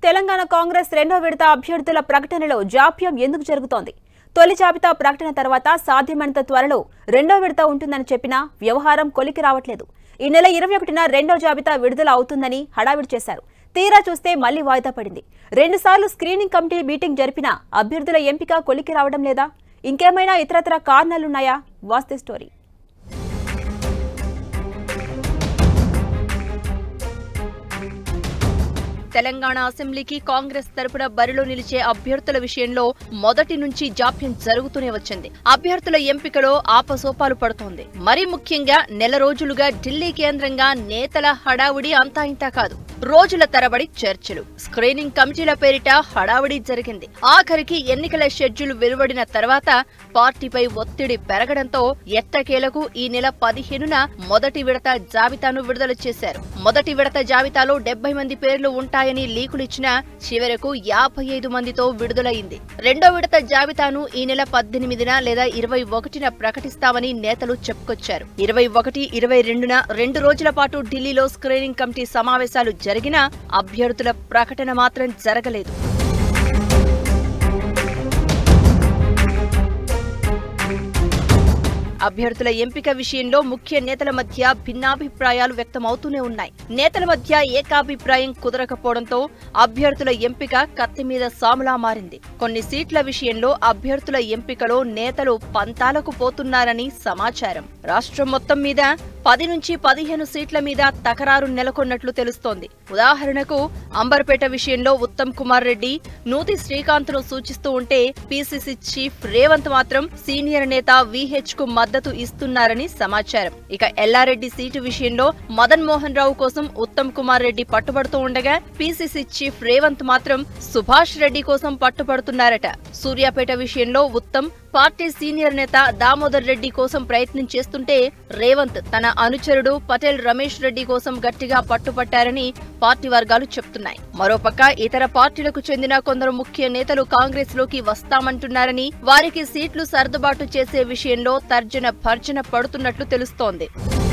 తెలంగాణ కాంగ్రెస్ రెండో విడత అభ్యర్థుల ప్రకటనలో జాప్యం ఎందుకు జరుగుతోంది తొలి జాబితా ప్రకటన తర్వాత సాధ్యమైనంత త్వరలో రెండో విడత ఉంటుందని చెప్పినా వ్యవహారం కొలికి రావట్లేదు ఈ నెల ఇరవై ఒకటిన రెండో జాబితా విడుదల అవుతుందని హడావిడి చేశారు తీరా చూస్తే మళ్లీ వాయిదా పడింది రెండుసార్లు స్క్రీనింగ్ కమిటీ మీటింగ్ జరిపినా అభ్యర్థుల ఎంపిక కొలికి రావడం లేదా ఇంకేమైనా ఇతరత్ర కారణాలున్నాయా వాస్తే స్టోరీ తెలంగాణ అసెంబ్లీకి కాంగ్రెస్ తరపున బరిలో నిలిచే అభ్యర్థుల విషయంలో మొదటి నుంచి జాప్యం జరుగుతూనే వచ్చింది అభ్యర్థుల ఎంపికలో ఆపసోపాలు పడుతోంది మరీ ముఖ్యంగా నెల రోజులుగా ఢిల్లీ కేంద్రంగా నేతల హడావుడి అంతా ఇంతా కాదు రోజుల తరబడి చర్చలు స్క్రీనింగ్ కమిటీల పేరిట హడావుడి జరిగింది ఆఖరికి ఎన్నికల షెడ్యూల్ వెలువడిన తర్వాత పార్టీపై ఒత్తిడి పెరగడంతో ఎట్టకేలకు ఈ నెల పదిహేనున మొదటి విడత జాబితాను విడుదల చేశారు మొదటి విడత జాబితాలో డెబ్బై మంది పేర్లు ఉంటాయని లీకులు ఇచ్చినా చివరకు యాభై ఐదు మందితో విడుదలైంది రెండో విడత జాబితాను ఈ నెల పద్దెనిమిదిన లేదా ఇరవై ఒకటిన ప్రకటిస్తామని నేతలు చెప్పుకొచ్చారు ఇరవై ఒకటి ఇరవై రెండున రెండు రోజుల పాటు ఢిల్లీలో స్క్రీనింగ్ కమిటీ సమావేశాలు జరిగినా అభ్యర్థుల ప్రకటన మాత్రం జరగలేదు అభ్యర్థుల ఎంపిక విషయంలో ముఖ్య నేతల మధ్య భిన్నాభిప్రాయాలు వ్యక్తమవుతూనే ఉన్నాయి నేతల మధ్య ఏకాభిప్రాయం కుదరకపోవడంతో అభ్యర్థుల ఎంపిక కత్తి మీద సాములా మారింది కొన్ని సీట్ల విషయంలో అభ్యర్థుల ఎంపికలో నేతలు పంతాలకు పోతున్నారని సమాచారం రాష్ట్రం మొత్తం మీద పది నుంచి పదిహేను సీట్ల మీద తకరారు నెలకొన్నట్లు తెలుస్తోంది ఉదాహరణకు అంబర్పేట విషయంలో ఉత్తమ్ కుమార్ రెడ్డి నూతి శ్రీకాంత్ ను సూచిస్తూ ఉంటే పీసీసీ చీఫ్ రేవంత్ మాత్రం సీనియర్ నేత విహెచ్ కు మద్దతు ఇస్తున్నారని సమాచారం ఇక ఎల్లారెడ్డి సీటు విషయంలో మదన్ మోహన్ రావు కోసం ఉత్తమ్ కుమార్ రెడ్డి పట్టుబడుతూ ఉండగా పీసీసీ చీఫ్ రేవంత్ మాత్రం సుభాష్ రెడ్డి కోసం పట్టుబడుతున్నారట సూర్యాపేట విషయంలో ఉత్తమ్ పార్టీ సీనియర్ నేత దామోదర్ రెడ్డి కోసం ప్రయత్నం చేస్తుంటే రేవంత్ తన అనుచరుడు పటేల్ రమేష్ రెడ్డి కోసం గట్టిగా పట్టుపట్టారని పార్టీ వర్గాలు చెప్తున్నాయి మరోపక్క ఇతర పార్టీలకు చెందిన కొందరు ముఖ్య నేతలు కాంగ్రెస్ లోకి వస్తామంటున్నారని వారికి సీట్లు సర్దుబాటు చేసే విషయంలో తర్జన భర్జన పడుతున్నట్లు తెలుస్తోంది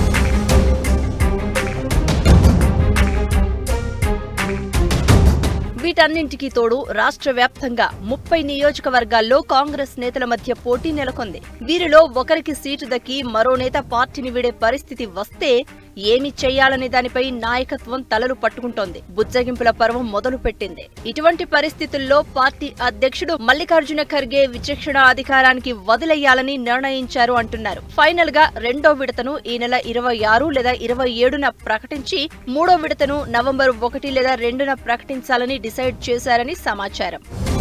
వీటన్నింటికీ తోడు రాష్ట్ర వ్యాప్తంగా ముప్పై నియోజకవర్గాల్లో కాంగ్రెస్ నేతల మధ్య పోటీ నెలకొంది వీరిలో ఒకరికి సీటు దక్కి మరో నేత పార్టీని వీడే పరిస్థితి వస్తే ఏమి చేయాలనే దానిపై నాయకత్వం తలలు పట్టుకుంటోంది బుజ్జగింపుల పర్వం మొదలు పెట్టింది ఇటువంటి పరిస్థితుల్లో పార్టీ అధ్యక్షుడు మల్లికార్జున ఖర్గే విచక్షణ అధికారానికి వదిలేయాలని నిర్ణయించారు అంటున్నారు ఫైనల్ గా రెండో విడతను ఈ నెల ఇరవై ఆరు లేదా ఇరవై ఏడున ప్రకటించి మూడో విడతను నవంబర్ ఒకటి లేదా రెండున ప్రకటించాలని డిసైడ్ చేశారని సమాచారం